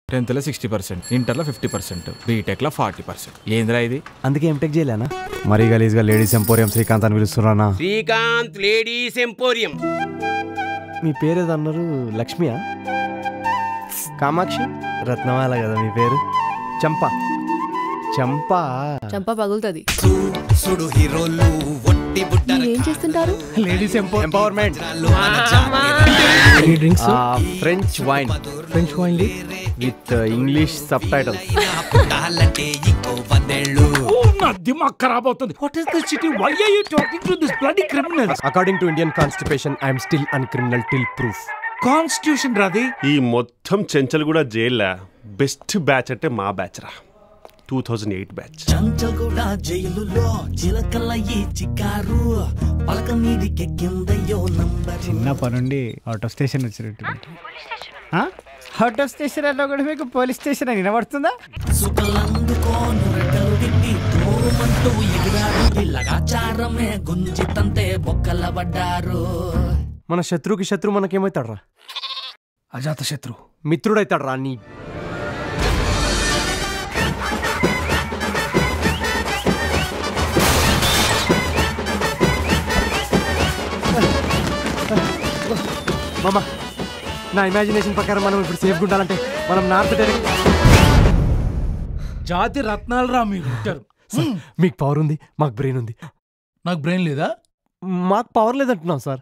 టెన్త్లో sixty percent ఇంటర్లో fifty percent బీటెక్లో ఫార్టీ పర్సెంట్ ఏందిరా ఇది అందుకే ఎంటెక్ చేయలేనా మరీ గలీజ్గా లేడీస్ ఎంపోరియం శ్రీకాంత్ అని పిలుస్తున్నానా శ్రీకాంత్ లేడీస్ ఎంపోరియం మీ పేరు ఏదో అన్నారు లక్ష్మియా కామాక్షి రత్నమాల కదా మీ పేరు చంప చంప చంప పగులుతుంది సుడు హీరోలు ఒట్టి బుట్ట ఏం చేస్తుంటారు ladies empowerment drinks French wine French wine with English subtitles పుట్టాలంటే ఇంకో వందేళ్ళు నా దిమాగ్ ఖరాబ్ అవుతుంది what is this city why are you talking to this bloody criminals according to Indian constitution I'm still an criminal till proof constitution రాది ఈ మొత్తం చెంచల్ కూడా జైల్లో బెస్ట్ బ్యాచ్ అంటే మా బ్యాచ్ రా two thousand eight batch Chanchal కూడా జైలులో చిలకల ఈ చికారు పలక మీదికెక్కిందయ్యో నంబర్ చిన్నప్పటి నుండి అవుట్ ఆఫ్ స్టేషన్ వచ్చినట్టు అవుట్ ఆఫ్ స్టేషన్ అన్నా కూడా మీకు పోలీస్ స్టేషన్ అని వినబడుతుందా సుఖలందుకోను రెక్కలు విప్పి తోమంటూ ఎగిరారు వీళ్ళగాచారమే గుంజితంతే బొక్కల పడ్డారు మన శత్రువుకి శత్రువు మనకేమవుతాడు రా అజాత శత్రు మిత్రుడైతాడు రా నీ మామ నా ఇమాజినేషన్ ప్రకారం మనం ఇప్పుడు సేఫ్గా ఉండాలంటే మనం నార్త్ డైరెక్ట్ జాతి రత్నాలు రా మీరు ఉంటారు మీకు పవర్ ఉంది మాకు బ్రెయిన్ ఉంది నాకు బ్రెయిన్ లేదా మాకు పవర్ లేదంటున్నాం సార్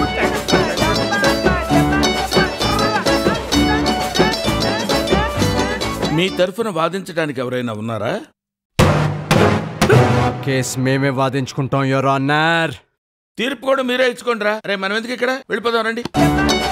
మీ తరఫున వాదించడానికి ఎవరైనా ఉన్నారా కేస్ మేమే వాదించుకుంటాం యువర్ ఆనర్ తీర్పు కూడా మీరే ఇచ్చుకోండి రా రే మనం ఎందుకు ఇక్కడ వెళ్ళిపోదాం రండి